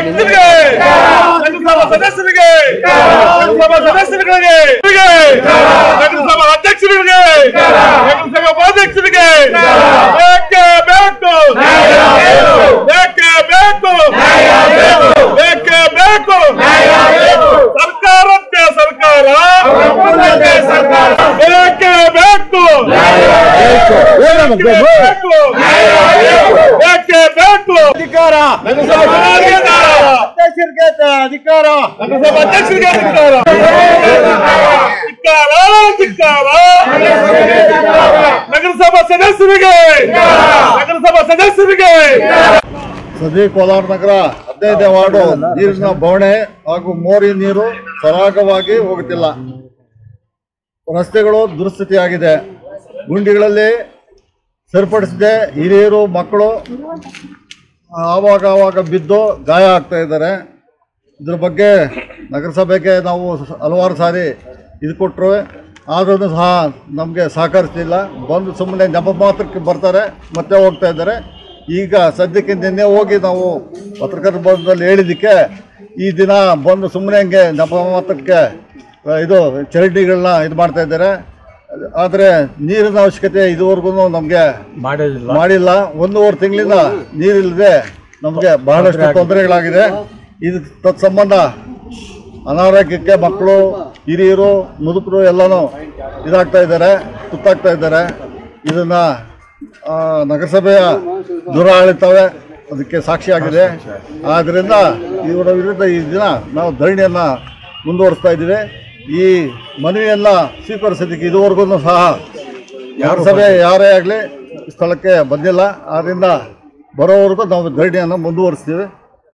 ಅಧ್ಯಕ್ಷರಿಗೆ ನಗರಸಭಾ ಸದಸ್ಯರಿಗೆ ನಗರಸಭಾ ಸದಸ್ಯರುಗಳಿಗೆ ನಗರಸಭಾ ಅಧ್ಯಕ್ಷರಿಗೆ ನಗರಸಭಾ ಉಪಾಧ್ಯಕ್ಷರಿಗೆ ಬೇಕೇ ಬೇಕು ಬೇಕೇ ಬೇಕು ಬೇಕೇ ಬೇಕು ಸರ್ಕಾರಕ್ಕೆ ಸರ್ಕಾರ ಬೇಕೇ ಬೇಕು ಬೇಕೇ ಬೇಕು ಬೇಕೇ ಬೇಕು ಅಧಿಕಾರ ನಗರಸಭಾ ಅಧ್ಯಕ್ಷರಿಗೆ ಅಧಿಕಾರ ನಗರಸಭಾ ಅಧ್ಯಕ್ಷರಿಗೆ ಧಿಕ್ಕಾರ ಧಿಕ್ಕಾರ ಧಿಕ್ಕಾರ ನಗರಸಭಾ ಸದಸ್ಯರಿಗೆ ನಗರಸಭಾ ಸದಸ್ಯರಿಗೆ ಸದಿ ಕೋಲಾರ ನಗರ ಹದಿನೈದನೇ ವಾರ್ಡು ನೀರಿನ ಬವಣೆ ಹಾಗೂ ಮೋರಿ ನೀರು ಸರಾಗವಾಗಿ ಹೋಗುತ್ತಿಲ್ಲ ರಸ್ತೆಗಳು ದುರಸ್ಥಿತಿಯಾಗಿದೆ ಗುಂಡಿಗಳಲ್ಲಿ ಸರಿಪಡಿಸದೆ ಹಿರಿಯರು ಮಕ್ಕಳು ಆವಾಗ ಆವಾಗ ಬಿದ್ದು ಗಾಯ ಆಗ್ತಾ ಇದ್ದಾರೆ ಇದ್ರ ಬಗ್ಗೆ ನಗರಸಭೆಗೆ ನಾವು ಹಲವಾರು ಸಾರಿ ಇದು ಕೊಟ್ಟರು ಆದ್ರೂ ಸಹ ನಮಗೆ ಸಹಕರಿಸ್ತಿಲ್ಲ ಬಂದು ಸುಮ್ಮನೆ ನೆಪ ಮಾತ್ರಕ್ಕೆ ಬರ್ತಾರೆ ಮತ್ತೆ ಹೋಗ್ತಾ ಇದ್ದಾರೆ ಈಗ ಸದ್ಯಕ್ಕೆ ನಿನ್ನೆ ಹೋಗಿ ನಾವು ಪತ್ರಕರ್ತರ ಭವನದಲ್ಲಿ ಹೇಳಿದ್ದಕ್ಕೆ ಈ ದಿನ ಬಂದು ಸುಮ್ಮನೆ ಹಂಗೆ ನೆಪ ಮಾತ್ರಕ್ಕೆ ಆ, ಇದು ಚರಂಡಿಗಳನ್ನ ಇದು ಮಾಡ್ತಾ ಇದ್ದಾರೆ ಆದರೆ ನೀರಿನ ಅವಶ್ಯಕತೆ ಇದುವರೆಗೂ ನಮಗೆ ಮಾಡಿಲ್ಲ ಒಂದೂವರೆ ತಿಂಗಳಿಂದ ನೀರಿಲ್ಲದೆ ನಮಗೆ ಬಹಳಷ್ಟು ತೊಂದರೆಗಳಾಗಿದೆ ಇದು ತತ್ಸಂಬಂಧ ಅನಾರೋಗ್ಯಕ್ಕೆ ಮಕ್ಕಳು ಹಿರಿಯರು ಮುದುಕರು ಎಲ್ಲನೂ ಇದಾಗ್ತಾ ಇದ್ದಾರೆ ತುತ್ತಾಗ್ತಾ ಇದ್ದಾರೆ ಇದನ್ನ ಆ, ನಗರಸಭೆಯ ದುರಾಳಿತವೇ ಅದಕ್ಕೆ ಸಾಕ್ಷಿಯಾಗಿದೆ ಆದ್ದರಿಂದ ಇವರ ವಿರುದ್ಧ ಈ ದಿನ ನಾವು ಧರಣಿಯನ್ನ ಮುಂದುವರಿಸ್ತಾ ಇದ್ದೀವಿ ಈ ಮನವಿಯನ್ನ ಸ್ವೀಕರಿಸೋದಕ್ಕೆ ಇದುವರೆಗೂ ಸಹ ನಗರಸಭೆ ಯಾರೇ ಆಗಲಿ ಸ್ಥಳಕ್ಕೆ ಬಂದಿಲ್ಲ ಆದ್ದರಿಂದ ಬರೋವರೆಗೂ ನಾವು ಧರಣಿಯನ್ನು ಮುಂದುವರಿಸ್ತೀವಿ